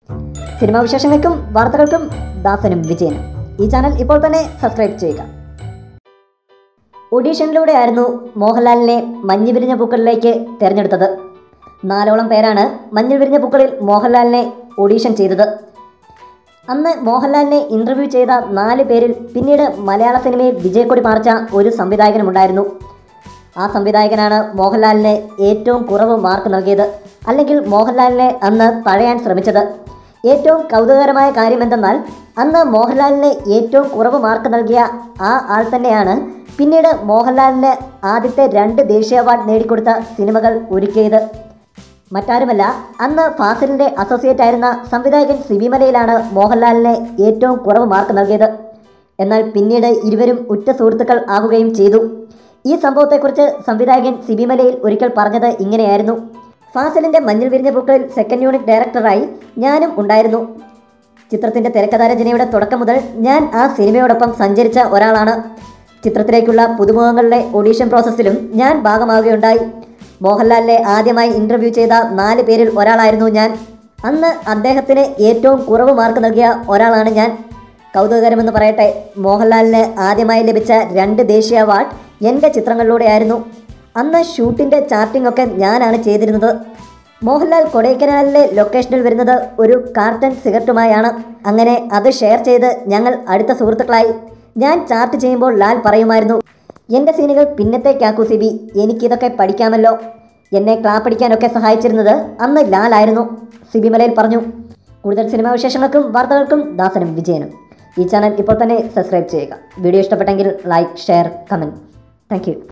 cinema വിശേഷങ്ങൾക്കും വാർത്തകൾക്കും ദാസനും വിജയനും ഈ ചാനൽ ഇപ്പോൾ തന്നെ സബ്സ്ക്രൈബ് ചെയ്യുക ഓഡീഷനിലൂടെയായിരുന്നു മോഹൻലാലിനെ മഞ്ഞ് വിരിഞ്ഞ പൂക്കളിലേക്ക് തിരഞ്ഞെടുത്തത് നാലോളം പേരാണ് മഞ്ഞ് വിരിഞ്ഞ പൂക്കളിൽ മോഹൻലാലിനെ ഓഡീഷൻ ചെയ്തത് അന്ന് മോഹൻലാലിനെ ഇൻ്റർവ്യൂ ചെയ്ത നാല് പേരിൽ പിന്നീട് മലയാള സിനിമയിൽ വിജയക്കൊടി പാർച്ച ഒരു സംവിധായകനുമുണ്ടായിരുന്നു ആ സംവിധായകനാണ് മോഹൻലാലിന് ഏറ്റവും കുറവ് മാർക്ക് നൽകിയത് അല്ലെങ്കിൽ മോഹൻലാലിനെ അന്ന് തഴയാൻ ശ്രമിച്ചത് ഏറ്റവും കൗതുകകരമായ കാര്യം എന്തെന്നാൽ അന്ന് മോഹൻലാലിന് ഏറ്റവും കുറവ് മാർക്ക് നൽകിയ ആ ആൾ തന്നെയാണ് പിന്നീട് മോഹൻലാലിന് ആദ്യത്തെ രണ്ട് ദേശീയ അവാർഡ് നേടിക്കൊടുത്ത സിനിമകൾ ഒരുക്കിയത് മറ്റാരുമല്ല അന്ന് ഫാസിലിന്റെ അസോസിയേറ്റ് ആയിരുന്ന സംവിധായകൻ സിബിമലയിലാണ് മോഹൻലാലിന് ഏറ്റവും കുറവ് മാർക്ക് നൽകിയത് എന്നാൽ പിന്നീട് ഇരുവരും ഉറ്റ സുഹൃത്തുക്കൾ ആകുകയും ചെയ്തു ഈ സംഭവത്തെക്കുറിച്ച് സംവിധായകൻ സിബിമലയിൽ ഒരിക്കൽ പറഞ്ഞത് ഇങ്ങനെയായിരുന്നു ഫാസിലിന്റെ മഞ്ഞൾ വിരിഞ്ഞ പൂക്കളിൽ സെക്കൻഡ് യൂണിറ്റ് ഡയറക്ടറായി ഞാനും ഉണ്ടായിരുന്നു ചിത്രത്തിന്റെ തിരക്കഥാരചനയുടെ തുടക്കം മുതൽ ഞാൻ ആ സിനിമയോടൊപ്പം സഞ്ചരിച്ച ഒരാളാണ് ചിത്രത്തിലേക്കുള്ള പുതുമുഖങ്ങളുടെ ഓഡീഷൻ പ്രോസസ്സിലും ഞാൻ ഭാഗമാവുകയുണ്ടായി മോഹൻലാലിനെ ആദ്യമായി ഇന്റർവ്യൂ ചെയ്ത നാല് പേരിൽ ഒരാളായിരുന്നു ഞാൻ അന്ന് അദ്ദേഹത്തിന് ഏറ്റവും കുറവ് മാർക്ക് നൽകിയ ഒരാളാണ് ഞാൻ കൗതുകകരമെന്ന് പറയട്ടെ മോഹൻലാലിന് ആദ്യമായി ലഭിച്ച രണ്ട് ദേശീയ അവാർഡ് എൻ്റെ ചിത്രങ്ങളിലൂടെയായിരുന്നു അന്ന് ഷൂട്ടിൻ്റെ ചാർട്ടിംഗ് ഒക്കെ ഞാനാണ് ചെയ്തിരുന്നത് മോഹൻലാൽ കൊടൈക്കനാലിലെ ലൊക്കേഷനിൽ വരുന്നത് ഒരു കാർട്ടൺ സിഗരറ്റുമായാണ് അങ്ങനെ അത് ഷെയർ ചെയ്ത് ഞങ്ങൾ അടുത്ത സുഹൃത്തുക്കളായി ഞാൻ ചാർട്ട് ചെയ്യുമ്പോൾ ലാൽ പറയുമായിരുന്നു എൻ്റെ സീനുകൾ പിന്നത്തേക്കാക്കൂ സിബി എനിക്കിതൊക്കെ പഠിക്കാമല്ലോ എന്നെ ക്ലാപ്പടിക്കാനൊക്കെ സഹായിച്ചിരുന്നത് അന്ന് ലാലായിരുന്നു സിബി മലയിൽ പറഞ്ഞു കൂടുതൽ സിനിമാ വിശേഷങ്ങൾക്കും വാർത്തകൾക്കും ദാസനും വിജയനും ഈ ചാനൽ ഇപ്പോൾ തന്നെ സബ്സ്ക്രൈബ് ചെയ്യുക വീഡിയോ ഇഷ്ടപ്പെട്ടെങ്കിൽ ലൈക്ക് ഷെയർ കമൻറ്റ് താങ്ക്